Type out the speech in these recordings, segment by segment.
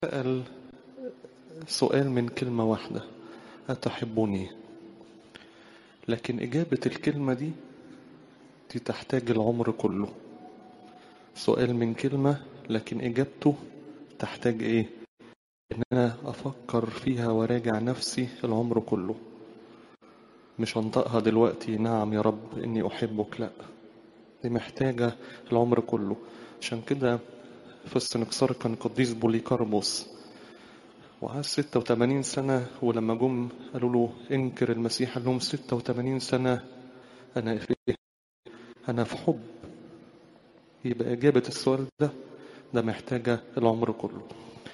سأل سؤال من كلمة واحدة أتحبني لكن إجابة الكلمة دي دي تحتاج العمر كله سؤال من كلمة لكن إجابته تحتاج إيه إن أنا أفكر فيها وراجع نفسي العمر كله مش هنطقها دلوقتي نعم يا رب إني أحبك لأ دي محتاجة العمر كله عشان كده في السنكسار كان قديس بوليكاربوس وعاش 86 سنة ولما جم قالوا له انكر المسيح قال لهم 86 سنة أنا في أنا في حب يبقى إجابة السؤال ده ده محتاجة العمر كله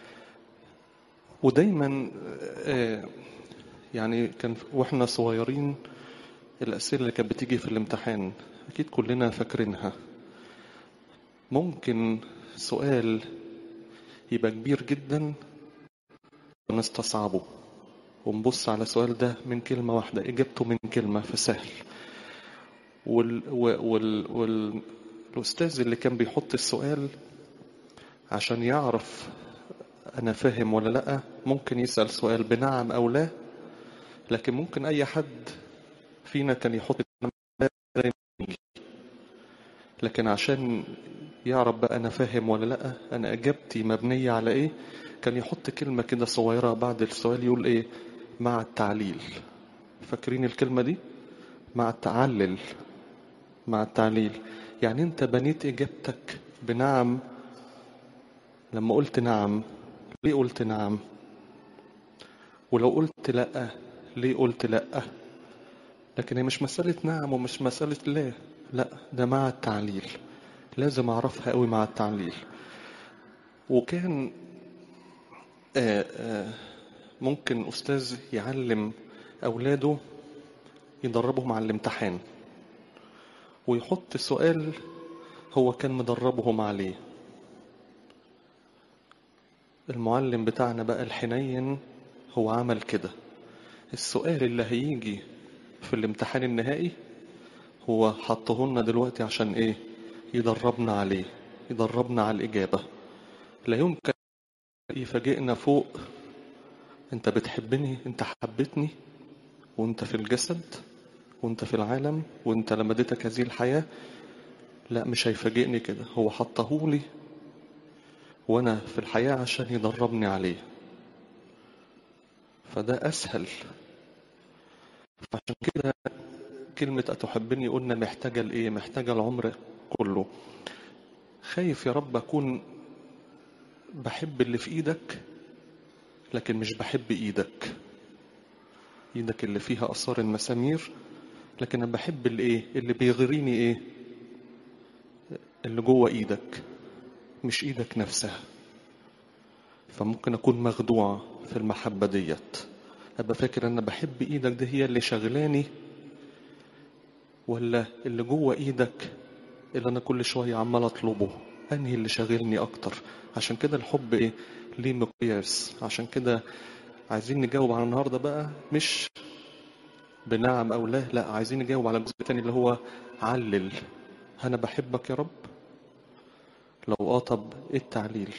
ودايما يعني كان واحنا صغيرين الأسئلة اللي كانت بتيجي في الامتحان أكيد كلنا فاكرينها ممكن سؤال يبقى كبير جدا ونستصعبه ونبص على السؤال ده من كلمة واحدة إجابته من كلمة فسهل وال... وال... وال... الأستاذ اللي كان بيحط السؤال عشان يعرف أنا فاهم ولا لأ ممكن يسأل سؤال بنعم أو لا لكن ممكن أي حد فينا كان يحط لكن عشان يعرف بقى أنا فاهم ولا لأ أنا إجابتي مبنية على إيه كان يحط كلمة كده صغيرة بعد السؤال يقول إيه مع التعليل فاكرين الكلمة دي مع التعلل مع التعليل يعني أنت بنيت إجابتك بنعم لما قلت نعم ليه قلت نعم ولو قلت لأ ليه قلت لأ لكن هي مش مسألة نعم ومش مسألة لا لا ده مع التعليل لازم أعرفها قوي مع التعليل وكان آآ آآ ممكن أستاذ يعلم أولاده يدربهم على الامتحان ويحط سؤال هو كان مدربهم عليه المعلم بتاعنا بقى الحنين هو عمل كده السؤال اللي هيجي في الامتحان النهائي هو حطه لنا دلوقتي عشان ايه يدربنا عليه يدربنا على الإجابة لا يمكن يفاجئنا فوق انت بتحبني انت حبتني وانت في الجسد وانت في العالم وانت لما اديتك هذه الحياة لا مش هيفاجئني كده هو حطهولي وانا في الحياة عشان يدربني عليه فده اسهل عشان كده كلمة أتحبني قلنا محتاجة لإيه محتاجة العمر كله خايف يا رب أكون بحب اللي في إيدك لكن مش بحب إيدك إيدك اللي فيها أثار المسامير لكن أنا بحب اللي إيه اللي بيغريني إيه اللي جوه إيدك مش إيدك نفسها فممكن أكون مخدوع في المحبة ديت أبقى فاكر أنا بحب إيدك دي هي اللي شغلاني ولا اللي جوه إيدك اللي أنا كل شوية عمال أطلبه أنهي اللي شاغلني أكتر عشان كده الحب إيه ليه مقياس عشان كده عايزين نجاوب على النهاردة بقى مش بنعم أو لا لا عايزين نجاوب على الجزء التاني اللي هو علل أنا بحبك يا رب لو آه طب إيه التعليل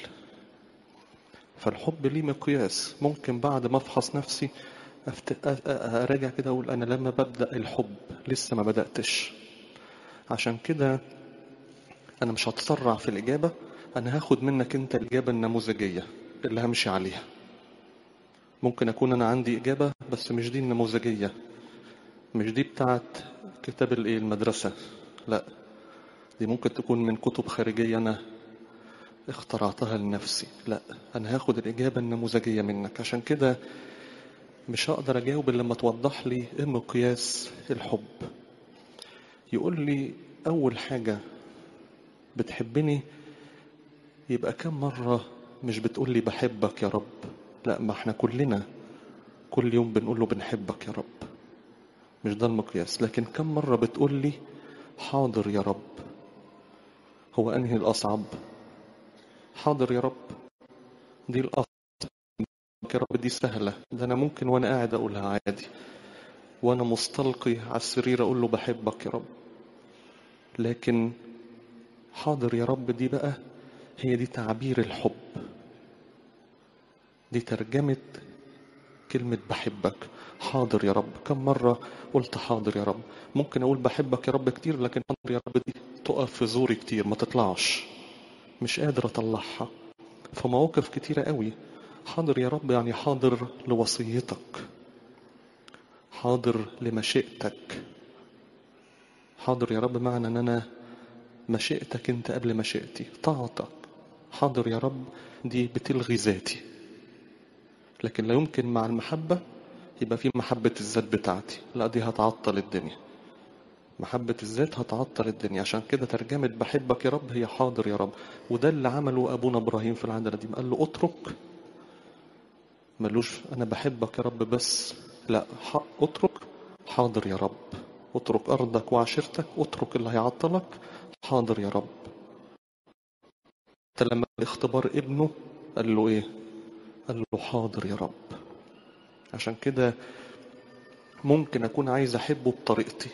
فالحب ليه مقياس ممكن بعد ما افحص نفسي أفت... اراجع كده اقول انا لما ببدا الحب لسه ما بداتش عشان كده انا مش هتسرع في الاجابه انا هاخد منك انت الاجابه النموذجيه اللي همشي عليها ممكن اكون انا عندي اجابه بس مش دي النموذجيه مش دي بتاعت كتاب الايه المدرسه لا دي ممكن تكون من كتب خارجيه انا اخترعتها لنفسي لا انا هاخد الاجابه النموذجيه منك عشان كده مش هقدر اجاوب الا لما توضح لي ايه مقياس الحب يقول لي اول حاجه بتحبني يبقى كم مره مش بتقول لي بحبك يا رب لا ما احنا كلنا كل يوم بنقول له بنحبك يا رب مش ده المقياس لكن كم مره بتقول لي حاضر يا رب هو انهي الاصعب حاضر يا رب دي الأصل يا رب دي سهلة ده أنا ممكن وأنا قاعد أقولها عادي وأنا مستلقي على السرير أقول له بحبك يا رب لكن حاضر يا رب دي بقى هي دي تعبير الحب دي ترجمة كلمة بحبك حاضر يا رب كم مرة قلت حاضر يا رب ممكن أقول بحبك يا رب كتير لكن حاضر يا رب دي تقف في زوري كتير ما تطلعش مش قادر أطلعها في مواقف كتيرة قوي حاضر يا رب يعني حاضر لوصيتك حاضر لمشيئتك حاضر يا رب معنى ان انا مشيئتك انت قبل مشيئتي طاعتك حاضر يا رب دي بتلغي ذاتي لكن لا يمكن مع المحبة يبقى في محبة الذات بتاعتي لا دي هتعطل الدنيا محبة الذات هتعطل الدنيا عشان كده ترجمة بحبك يا رب هي حاضر يا رب وده اللي عمله أبونا إبراهيم في العهد القديم قال له اترك ملوش أنا بحبك يا رب بس لا اترك حاضر يا رب اترك أرضك وعشيرتك اترك اللي هيعطلك حاضر يا رب لما اختبار ابنه قال له ايه قال له حاضر يا رب عشان كده ممكن أكون عايز أحبه بطريقتي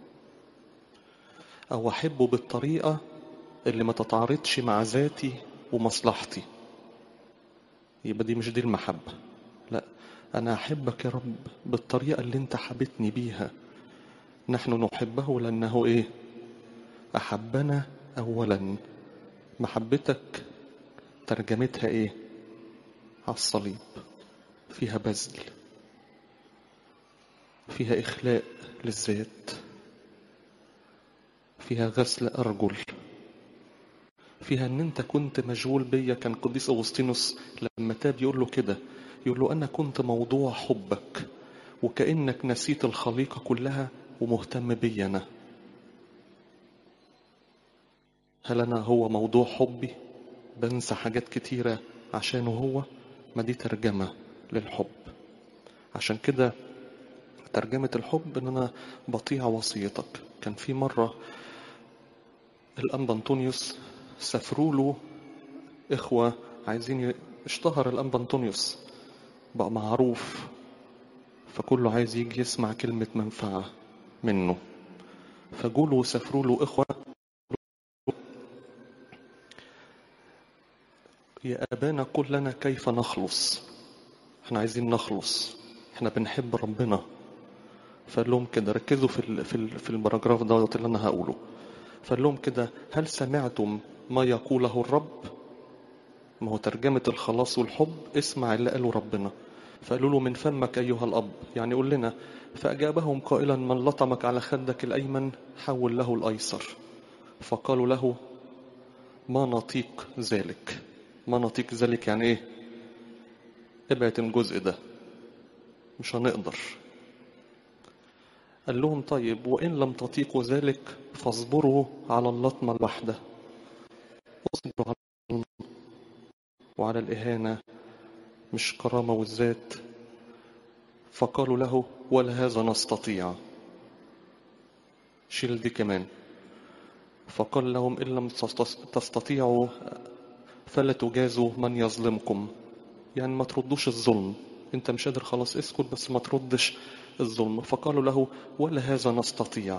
أو أحبه بالطريقة اللي ما تتعارضش مع ذاتي ومصلحتي يبقى دي مش دي المحبة لا أنا أحبك يا رب بالطريقة اللي أنت حبتني بيها نحن نحبه لأنه إيه أحبنا أولا محبتك ترجمتها إيه على الصليب فيها بذل فيها إخلاء للذات فيها غسل أرجل فيها ان انت كنت مشغول بيا كان قديس اغسطينوس لما تاب يقول له كده يقول له انا كنت موضوع حبك وكانك نسيت الخليقه كلها ومهتم بي انا هل انا هو موضوع حبي بنسى حاجات كتيره عشانه هو ما دي ترجمه للحب عشان كده ترجمه الحب ان انا بطيع وصيتك كان في مره الانبا انطونيوس سافروا له إخوة عايزين اشتهر الأنبا أنطونيوس بقى معروف فكله عايز يجي يسمع كلمة منفعة منه فجوله وسافروا له إخوة يا أبانا قل لنا كيف نخلص احنا عايزين نخلص احنا بنحب ربنا فقال لهم كده ركزوا في ال في ال في البراجراف دوت اللي انا هقوله فقال لهم كده هل سمعتم ما يقوله الرب ما هو ترجمة الخلاص والحب اسمع اللي قاله ربنا فقالوا له من فمك أيها الأب يعني قول لنا فأجابهم قائلا من لطمك على خدك الأيمن حول له الأيسر فقالوا له ما نطيق ذلك ما نطيق ذلك يعني ايه ابعت الجزء ده مش هنقدر قال لهم طيب وإن لم تطيقوا ذلك فاصبروا على اللطمة الواحدة اصبروا على الظلم وعلى الإهانة مش كرامة والذات فقالوا له ولا هذا نستطيع شيل دي كمان فقال لهم إن لم تستطيعوا فلا تجازوا من يظلمكم يعني ما تردوش الظلم انت مش قادر خلاص اسكت بس ما تردش الظلم فقالوا له ولا هذا نستطيع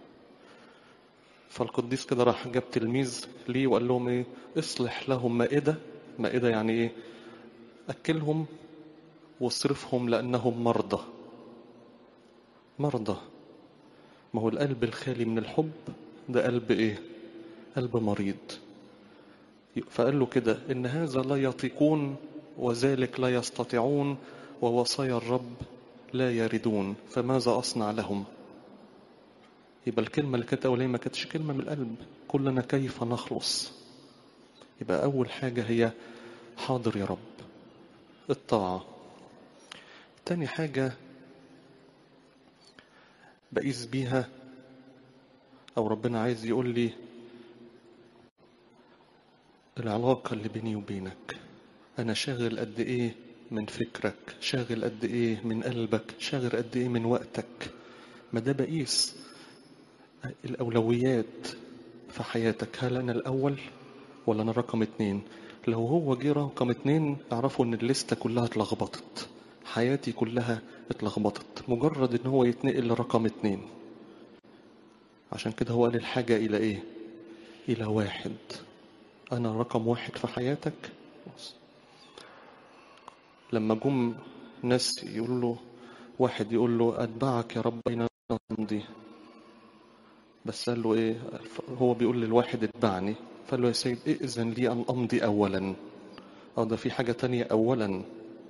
فالقديس كده راح جاب تلميذ ليه وقال لهم ايه اصلح لهم مائدة مائدة يعني ايه اكلهم واصرفهم لانهم مرضى مرضى ما هو القلب الخالي من الحب ده قلب ايه قلب مريض فقال له كده ان هذا لا يطيقون وذلك لا يستطيعون ووصايا الرب لا يردون فماذا أصنع لهم يبقى الكلمة اللي كانت أولية ما كانتش كلمة من القلب كلنا كيف نخلص يبقى أول حاجة هي حاضر يا رب الطاعة تاني حاجة بقيس بيها أو ربنا عايز يقول لي العلاقة اللي بيني وبينك أنا شاغل قد إيه من فكرك شاغل قد إيه من قلبك شاغل قد إيه من وقتك ما ده بقيس الأولويات في حياتك هل أنا الأول ولا أنا رقم اتنين لو هو جه رقم اتنين اعرفوا إن الليستة كلها اتلخبطت حياتي كلها اتلخبطت مجرد إن هو يتنقل لرقم اتنين عشان كده هو قال الحاجة إلى إيه إلى واحد أنا رقم واحد في حياتك لما جم ناس يقول له واحد يقول له أتبعك يا رب أين نمضي بس قال له إيه هو بيقول للواحد اتبعني فقال له يا سيد ائذن لي أن أمضي أولا اه ده في حاجة تانية أولا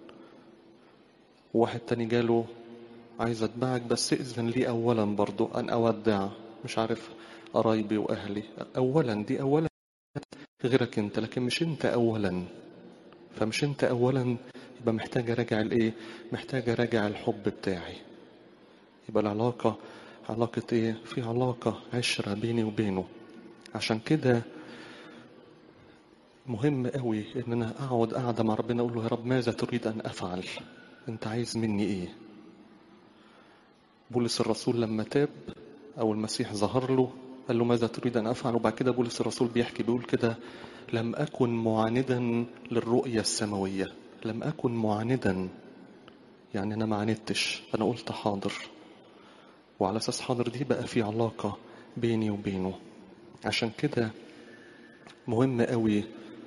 وواحد تاني جاله عايز اتبعك بس ائذن لي أولا برضو أن أودع مش عارف قرايبي وأهلي أولا دي أولا غيرك أنت لكن مش أنت أولا فمش أنت أولا يبقى محتاج أراجع الإيه محتاج أراجع الحب بتاعي يبقى العلاقة علاقة إيه في علاقة عشرة بيني وبينه عشان كده مهم قوي ان انا اقعد قاعده مع ربنا اقول له يا رب ماذا تريد ان افعل انت عايز مني ايه بولس الرسول لما تاب او المسيح ظهر له قال له ماذا تريد ان افعل وبعد كده بولس الرسول بيحكي بيقول كده لم اكن معاندا للرؤيه السماويه لم اكن معاندا يعني انا ما عاندتش انا قلت حاضر وعلى اساس حاضر دي بقى في علاقه بيني وبينه عشان كده مهم قوي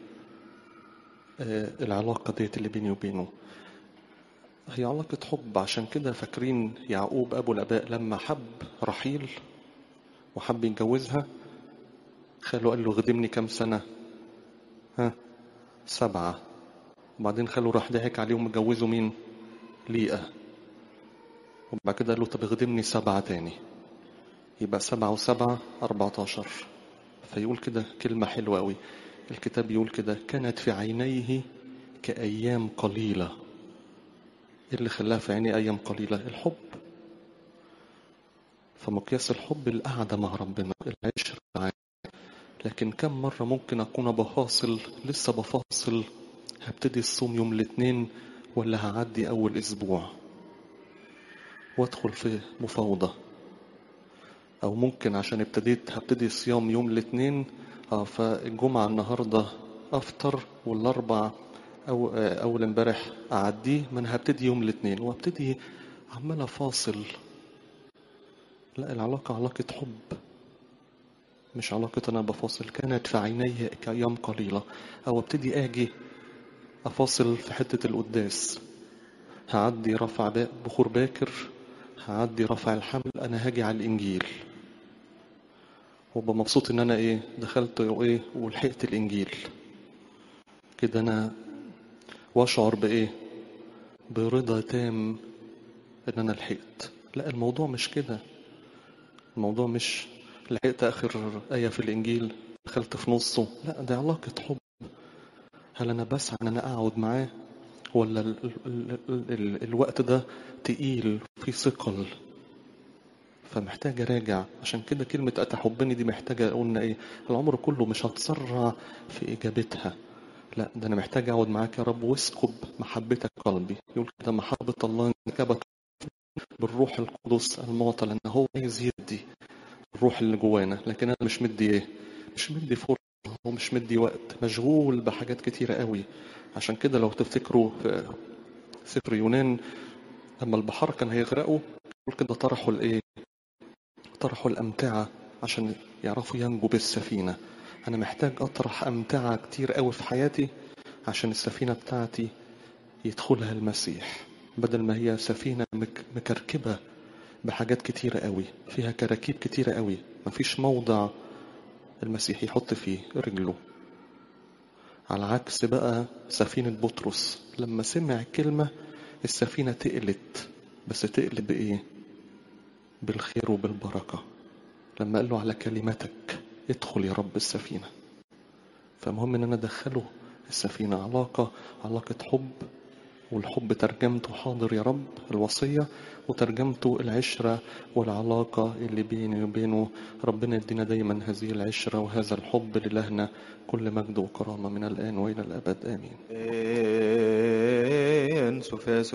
العلاقة ديت اللي بيني وبينه هي علاقة حب عشان كده فاكرين يعقوب أبو الآباء لما حب رحيل وحب يتجوزها خاله قال له خدمني كام سنة ها سبعة وبعدين خاله راح ضحك عليهم متجوزوا مين ليئة وبعد كده قال له طب خدمني سبعة تاني يبقى سبعة وسبعة أربعتاشر فيقول كده كلمة حلوة أوي الكتاب يقول كده كانت في عينيه كأيام قليلة إيه اللي خلاها في عيني أيام قليلة الحب فمقياس الحب القعدة مع ربنا العشرة معاه لكن كم مرة ممكن أكون بفاصل لسه بفاصل هبتدي الصوم يوم الاثنين ولا هعدي أول أسبوع وأدخل في مفاوضة أو ممكن عشان ابتديت هبتدي صيام يوم الاثنين اه فالجمعة النهاردة أفطر والأربع أو أول امبارح أعديه ما أنا هبتدي يوم الاثنين وابتدي عمال أفاصل لا العلاقة علاقة حب مش علاقة أنا بفاصل كانت في عيني كأيام قليلة أو ابتدي آجي أفاصل في حتة القداس هعدي رفع بخور باكر هعدي رفع الحمل أنا هاجي على الإنجيل وابقى مبسوط ان انا ايه دخلت وايه ولحقت الانجيل كده انا واشعر بايه برضا تام ان انا لحقت لا الموضوع مش كده الموضوع مش لحقت اخر ايه في الانجيل دخلت في نصه لا ده علاقه حب هل انا بسعى ان انا اقعد معاه ولا ال ال ال ال الوقت ده تقيل في ثقل فمحتاج اراجع عشان كده كلمة أتحبني دي محتاجة قلنا إيه العمر كله مش هتسرع في إجابتها لا ده أنا محتاج أقعد معاك يا رب واسكب محبتك قلبي يقول كده محبة الله انكبت بالروح القدس المعطى لأن هو عايز يدي الروح اللي جوانا لكن أنا مش مدي إيه مش مدي فرصة ومش مدي وقت مشغول بحاجات كتيرة قوي عشان كده لو تفتكروا في سفر يونان لما البحر كان هيغرقوا يقول كده طرحوا الايه طرحوا الأمتعة عشان يعرفوا ينجوا بالسفينة أنا محتاج أطرح أمتعة كتير قوي في حياتي عشان السفينة بتاعتي يدخلها المسيح بدل ما هي سفينة مك مكركبة بحاجات كتيرة قوي فيها كراكيب كتيرة قوي مفيش موضع المسيح يحط فيه رجله على عكس بقى سفينة بطرس لما سمع كلمة السفينة تقلت بس تقلب بإيه بالخير وبالبركة لما قال له على كلمتك ادخل يا رب السفينة فمهم ان انا ادخله السفينة علاقة علاقة حب والحب ترجمته حاضر يا رب الوصية وترجمته العشرة والعلاقة اللي بيني وبينه ربنا يدينا دايما هذه العشرة وهذا الحب للهنا كل مجد وكرامة من الآن وإلى الأبد آمين